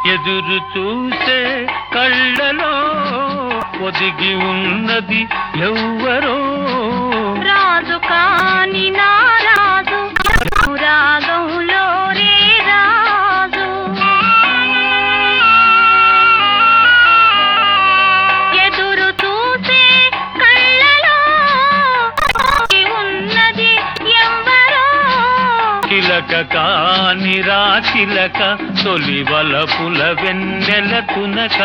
ఎదురు చూసే కళ్ళలో ఒదిగి ఉన్నది ఎవ్వరో రాజు కాని నా రాజు రాగంలో రే రాజు ఎదురు చూసే కళ్ళలో ఉన్నది ఎవ్వరో చిలక కాని రా చిలక తొలి వలపుల వెన్నెల తునక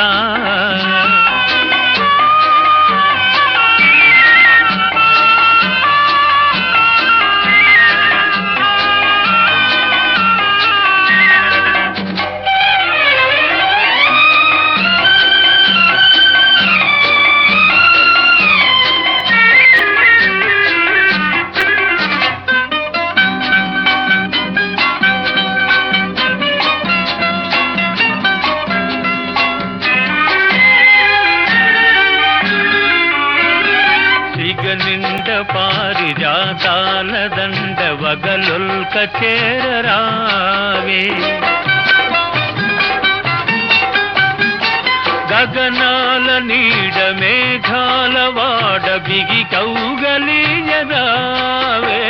సిగ నిండ పారిజాతాల దండ వగలొల్క చేరరావే గగనాల నీడ మేఘాల వాడ బిగి కౌగలియరావే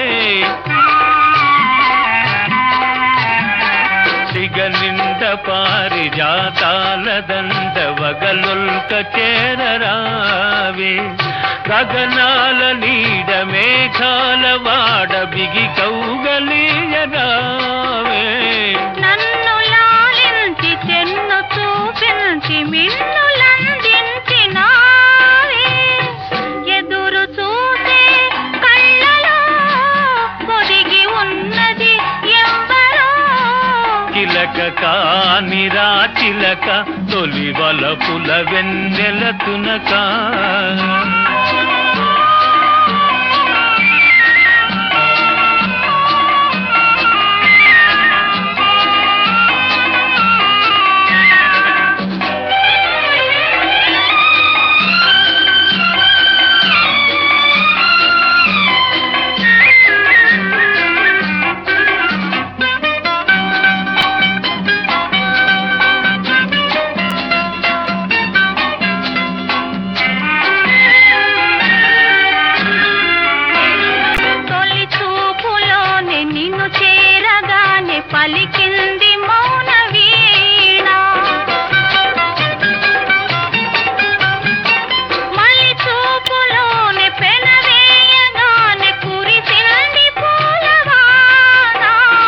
సిగ నిండ పారిజాతాల దండ వగలొల్క చేరరావే గగనాల నీడ మేఘాల వాడ బిగి కౌగలియరావే నన్ను లాలించి చెన్ను చూపించి మిన్నులందించి నావే ఎదురు చూసే కళ్ళలో పొదిగి ఉన్నది ఎవ్వరో చిలక కానిరా చిలక తొలి వలపుల వెన్నెల తునక తొలి చూపులోనే నిన్ను చేరగానే పలికింది మౌన వీణ మళ్ళీ చూపులోనే పెనవేయగానే కురిసింది పూలవాన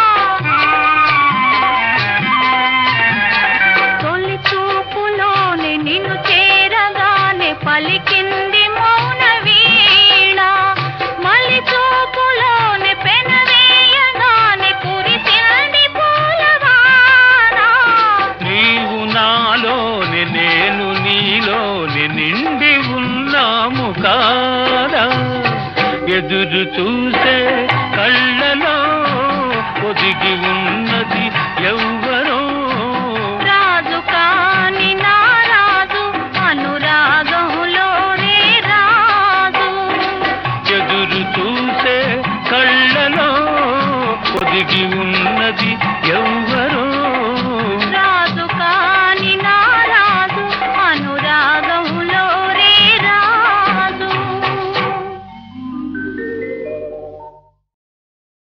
తొలి చూపులోనే నిన్ను చేరగానే పలికింది మౌన వీణ మళ్ళీ చూపులోనే పెనవేయగానే కురిసింది పూలవాన నీవు నాలోని నేను నీలోని నిండి ఉన్నాము కాదా ఎదురు చూసే